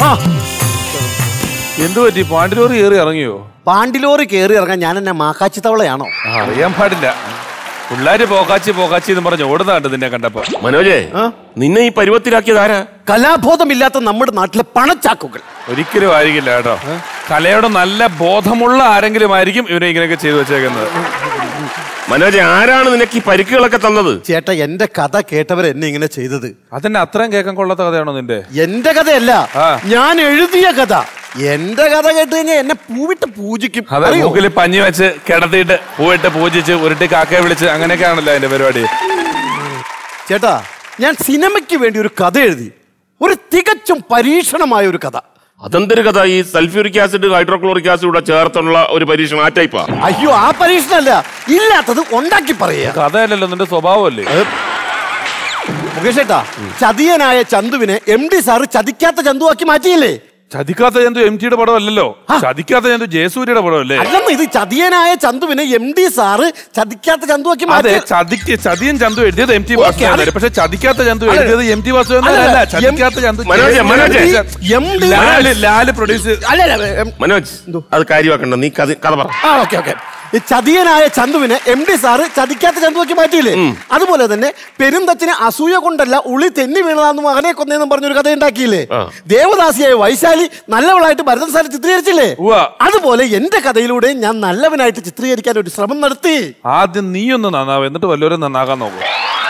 ആ എന്തു പറ്റി പാണ്ടിലോറി കയറി ഇറങ്ങിയോ പാണ്ടിലോറി കയറി ഇറങ്ങാൻ ഞാൻ എന്നെ മാക്കാച്ചി തവളയാണോ ആ, അറിയാൻ പാടില്ല പിള്ളേര് പോക്കാച്ചി പോക്കാച്ചി എന്ന് പറഞ്ഞ് ഓടുന്നതാണ്ട് നിന്നെ കണ്ടപ്പോ മനോജേ ആ? നിന്നെ ഈ പരുവത്തിലാക്കിയത് ആരാ കലാബോധമില്ലാത്ത നമ്മുടെ നാട്ടിലെ പണച്ചാക്കുകൾ ഒരിക്കലും ആയിരിക്കില്ല കേട്ടോ കലയോട് നല്ല ബോധമുള്ള ആരെങ്കിലും ആയിരിക്കും ഇവരെ ഇങ്ങനെയൊക്കെ ചെയ്തു വെച്ചേക്കുന്നത് മനോജെ ആരാണ് നിനക്ക് ഈ പരിക്കുകളൊക്കെ തന്നത് ചേട്ടാ എന്റെ കഥ കേട്ടവർ എന്നെ ഇങ്ങനെ ചെയ്തത് അതന്നെ അത്രയും കേൾക്കാൻ കൊള്ളാത്ത കഥയാണോ നിന്റെ എന്റെ കഥയല്ല ആ. ഞാൻ എഴുതിയ കഥ എന്റെ കഥ കേട്ട് കഴിഞ്ഞാൽ എന്നെ പൂവിട്ട് പൂജിക്കും അതെ അറിയോ? മൂക്കിൽ പഞ്ഞി വെച്ച് കിടത്തിയിട്ട് പൂവിട്ട് പൂജിച്ച് ഉരുട്ടി കാക്കയെ വിളിച്ച് അങ്ങനെയൊക്കെയാണല്ലോ അതിന്റെ പരിപാടി ചേട്ടാ ഞാൻ സിനിമയ്ക്ക് വേണ്ടി ഒരു കഥ എഴുതി ഒരു തികച്ചും പരീക്ഷണമായ ഒരു കഥ അതെന്തൊരു കഥ ഈ സൾഫ്യൂരിക് ആസിഡ് ഹൈഡ്രോക്ലോറിക് ആസിഡ് കൂടെ ചേർത്തുള്ള ഒരു പരീക്ഷണം ആ ടൈപ്പാ അയ്യോ ആ പരീക്ഷണമല്ല ഇല്ലാത്തത് ഉണ്ടാക്കി പറയുക കഥയല്ലല്ലോ നിന്റെ സ്വഭാവമല്ലേ മുകേഷ് ചേട്ടാ ചതിയനായ ചന്തുവിനെ എം ഡി സാറ് ചതിക്കാത്ത ചന്തുവാക്കി മാറ്റിയില്ലേ ചതിക്കാത്ത ജന്തു എം ടിയുടെ പടം അല്ലല്ലോ ചതിക്കാത്ത ജന്തു ജയസൂര്യയുടെ പടം അല്ലേ അല്ലെന്ന് ഇത് ചതിയനായ ചന്തുവിനെ എം ഡി സാറ് ചതിക്കാത്ത ചന്തുവാക്കി അതെ മാറ്റി ചതിക്ക് ചതിയൻ ചന്തു എഴുതിയത് എം ടി ഓക്കേ, വാസുദേവൻ അത് പക്ഷെ ചതിക്കാത്ത ചന്തു അല്ല, എഴുതിയത് എം ടി വാസുദേവൻ അല്ല, അല്ല എം- ചതിക്കാത്ത Chandu Manoj, Manoj. M D Lal Lal produce അല്ലല്ല എം- മനോജ് അത് കാര്യമാക്കണ്ട നീ കഥ കഥ പറ ആ ഓക്കെ ഓക്കെ ഈ ചതിയനായ ചന്തുവിനെ എം ഡി സാറ് ചതിക്കാത്ത ചന്തുവാക്കി മാറ്റിയില്ലേ അതുപോലെ തന്നെ പെരുന്തച്ഛന് അസൂയ കൊണ്ടല്ല ഉളി തെന്നി വീണതാന്ന് മകനെ കൊന്നേന്നും പറഞ്ഞൊരു കഥ ഉണ്ടാക്കിയില്ലേ ആ. ദേവദാസിയായ വൈശാലി നല്ലവളായിട്ട് ഭരതൻ സാറ് ചിത്രീകരിച്ചില്ലേ ഉവ്വ. അതുപോലെ എന്റെ കഥയിലൂടെ ഞാൻ നല്ലവനായിട്ട് ചിത്രീകരിക്കാൻ ഒരു ശ്രമം നടത്തി ആദ്യം നീ ഒന്ന് നന്നാവും എന്നിട്ട് വല്ലവരും നന്നാക്കാൻ നോക്കും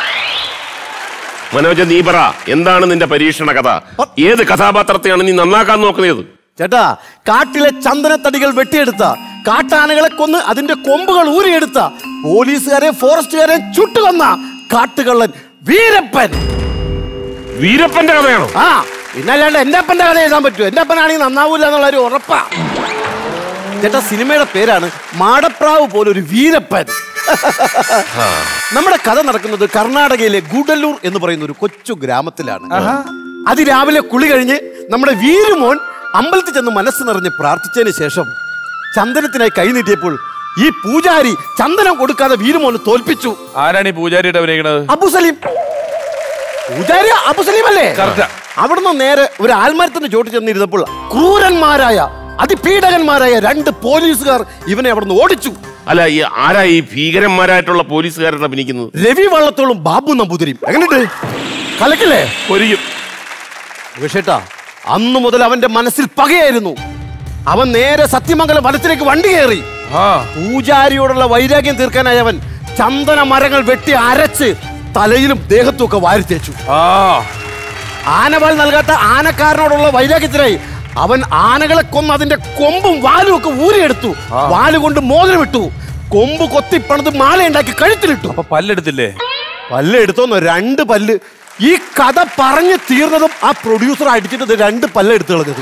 മനോജ് നീ പറ എന്താണ് നിന്റെ പരീക്ഷണ കഥ ഏത് കഥാപാത്രത്തെയാണ് നീ നന്നാക്കാൻ നോക്കുന്നത് ചേട്ടാ കാട്ടിലെ ചന്ദനത്തടികൾ വെട്ടിയെടുത്ത കാട്ടാനകളെ കൊന്ന് അതിന്റെ കൊമ്പുകൾ ഊരിയെടുത്ത പോലീസുകാരെ ഫോറസ്റ്റുകാരെ ചുട്ടുകൊന്ന കാട്ടുകള്ളൻ വീരപ്പൻ വീരപ്പന്റെ കഥയാണോ ആ പിന്നല്ലാണ്ട് എന്റെ അപ്പന്റെ കഥ എഴുതാൻ പറ്റുമോ എന്റെ അപ്പനാണെങ്കിൽ നന്നാവൂല എന്നുള്ള ഒരു ഉറപ്പാ ചേട്ടാ സിനിമയുടെ പേരാണ് മാടപ്രാവ് പോലൊരു വീരപ്പൻ നമ്മുടെ കഥ നടക്കുന്നത് കർണാടകയിലെ ഗൂഡല്ലൂർ എന്ന് പറയുന്ന ഒരു കൊച്ചു ഗ്രാമത്തിലാണ് അതിരാവിലെ കുളി കഴിഞ്ഞ് നമ്മുടെ വീരുമോൻ അമ്പലത്തിൽ ചെന്ന് മനസ്സ് നിറഞ്ഞ് പ്രാർത്ഥിച്ചതിന് ശേഷം ചന്ദനത്തിനായി കൈ നീട്ടിയപ്പോൾ ഈ പൂജാരി ചന്ദനം കൊടുക്കാതെ വീരുമോന് തോൽപ്പിച്ചു ആരാണ് ഈ പൂജാരിയുടെ അഭിനയിക്കണത് അബുസലീം പൂജാരി അബുസലീം അല്ലേ Correct. അവിടുന്ന് നേരെ ഒരു ആൽമരത്തിന് ചോട്ട് ചെന്നിരുന്നപ്പോൾ ക്രൂരന്മാരായ അതിപീഡകന്മാരായ രണ്ട് പോലീസുകാർ ഇവനെ അവിടുന്ന് ഓടിച്ചു അല്ല ഈ ആരാ ഈ ഭീകരന്മാരായിട്ടുള്ള പോലീസുകാരുടെ അഭിനയിക്കുന്നത് രവി വള്ളത്തോളും ബാബു നമ്പൂതിരിയും എങ്ങനെയുണ്ട് കലക്കില്ലേ ഒരിക്കും വിഷേട്ടാ അന്നു മുതൽ അവന്റെ മനസ്സിൽ പകയായിരുന്നു അവൻ നേരെ സത്യമംഗലം വനത്തിലേക്ക് വണ്ടി കയറി ആ പൂജാരിയോടുള്ള വൈരാഗ്യം തീർക്കാനായി അവൻ ചന്ദന മരങ്ങൾ വെട്ടി അരച്ച് തലയിലും ദേഹത്തും ഒക്കെ വാരിത്തേച്ചു ആ ആനവാൾ നൽകാത്ത ആനക്കാരനോടുള്ള വൈരാഗ്യത്തിനായി അവൻ ആനകളെ കൊന്ന് അതിന്റെ കൊമ്പും വാലും ഒക്കെ ഊരിയെടുത്തു വാല് കൊണ്ട് മോതിരമിട്ടു കൊമ്പ് കൊത്തിപ്പണത് മാലയുണ്ടാക്കി കഴുത്തിലിട്ടു അപ്പൊ പല്ലെടുത്തില്ലേ പല്ല് എടുത്തോന്നോ രണ്ട് പല്ല് ഈ കഥ പറഞ്ഞു തീർന്നതും ആ പ്രൊഡ്യൂസർ അടിച്ചിട്ട് ഇത് രണ്ട് പല്ല് എടുത്തു കളഞ്ഞത്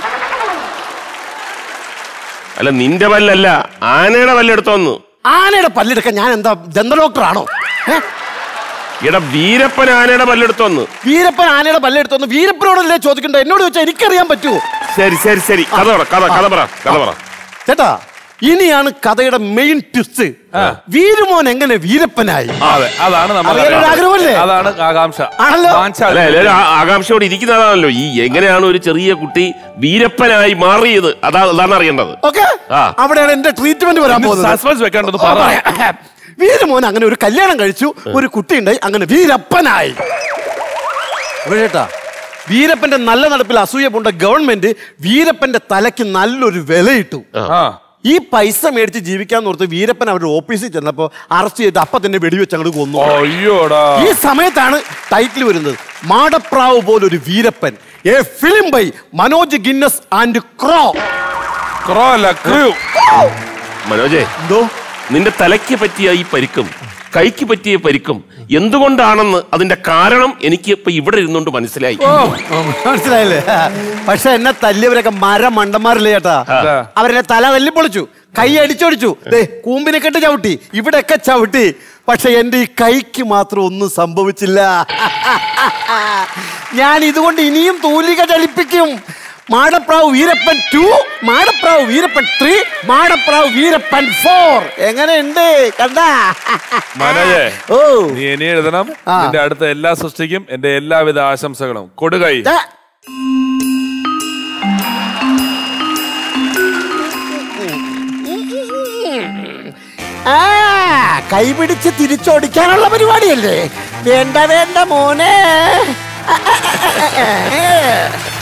അല്ല നിന്റെ പല്ലല്ല ആനയുടെ പല്ലെടുത്തോന്ന് ആനയുടെ പല്ലെടുക്കാൻ ഞാൻ എന്താ ദന്ത ഡോക്ടറാണോ ഏ? എടാ വീരപ്പൻ ആനയുടെ പല്ലെടുത്തോന്ന് വീരപ്പൻ ആനയുടെ പല്ലെടുത്തോന്ന് വീരപ്പനോടല്ലേ ചോദിക്കണ്ട എന്നോട് ചോദിച്ചാൽ എനിക്കറിയാൻ പറ്റുമോ ശരി ശരി ശരി കഥ പറ കഥ കഥ പറ കഥ പറ ചേട്ടാ ഇനിയാണ് കഥയുടെ മെയിൻ ട്വിസ്റ്റ് വീരുമോൻ എങ്ങനെ വീരപ്പനായി ആ, അതെ അതാണ് നമ്മൾ അറിയാനൊരു ആഗ്രഹമല്ലേ? അതാണ് ആകാംക്ഷ ആണല്ലോ. വാഞ്ച. അല്ല എല്ലാവരും ആ- ആകാംക്ഷയോടെ ഇരിക്കുന്നതാണല്ലോ ഈ എങ്ങനെയാണ് ഒരു ചെറിയ കുട്ടി വീരപ്പനായി മാറിയത് അതാ അതാണ് അറിയേണ്ടത് ഓക്കെ ആ. അവിടെയാണ് എന്റെ ട്രീറ്റ്മെന്റ് വരാൻ പോകുന്നത് സസ്പെൻസ് വെക്കാണ്ടൊന്ന് പറ വീരമോൻ അങ്ങനെ ഒരു കല്യാണം കഴിച്ചു ഒരു കുട്ടി ഉണ്ടായി അങ്ങനെ വീരപ്പനായി ഇവിടെ ചേട്ടാ വീരപ്പന്റെ നല്ല നടപ്പിൽ അസൂയ പൂണ്ട ഗവൺമെന്റ് വീരപ്പന്റെ തലയ്ക്ക് നല്ലൊരു വിലയിട്ടു ആ ഈ പൈസ മേടിച്ച് ജീവിക്കാൻ ഓർത്ത് വീരപ്പൻ അവരുടെ ഓഫീസിൽ ചെന്നപ്പോ അറസ്റ്റ് ചെയ്തിട്ട് അപ്പൊ തന്നെ വെടിവെച്ച് അങ്ങോട്ട് കൊന്നു അയ്യോടാ ഈ സമയത്താണ് ടൈറ്റിൽ വരുന്നത് മാടപ്രാവ് പോലൊരു Veerappan a film by Manoj Guinness and crow crow അല്ല ക്രൂ മനോജെ എന്തോ നിന്റെ തലയ്ക്ക് പറ്റിയ ഈ പരിക്കും കൈക്ക് പറ്റിയ പരിക്കും എന്തുകൊണ്ടാണെന്ന് അതിന്റെ കാരണം എനിക്ക് ഇപ്പൊ ഇവിടെ ഇരുന്നുകൊണ്ട് മനസ്സിലായി മനസ്സിലായില്ലേ പക്ഷെ എന്നെ തല്ലിയവരൊക്കെ മര മണ്ടന്മാരല്ലേ ചേട്ടാ അതാ. അവരെ തല തല്ലിപ്പൊളിച്ചു കൈ അടിച്ചൊടിച്ചു ദേ കൂമ്പിനെ കെട്ട് ചവിട്ടി ഇവിടെയൊക്കെ ചവിട്ടി പക്ഷെ എന്റെ ഈ കൈക്ക് മാത്രം ഒന്നും സംഭവിച്ചില്ല ഞാൻ ഇതുകൊണ്ട് ഇനിയും തൂലിക ചലിപ്പിക്കും Madapravu Veerappan two Madapravu Veerappan three Madapravu Veerappan four എങ്ങനെയുണ്ട് കണ്ടാ മനോജേ ഓ നീ ഇനി എഴുതണം ആ. നിന്റെ അടുത്ത എല്ലാ സൃഷ്ടിക്കും എന്റെ എല്ലാവിധ ആശംസകളും കൊടുകൈ ദാ. ആ കൈപിടിച്ച് തിരിച്ചോടിക്കാനുള്ള പരിപാടിയല്ലേ വേണ്ട വേണ്ട മോനെ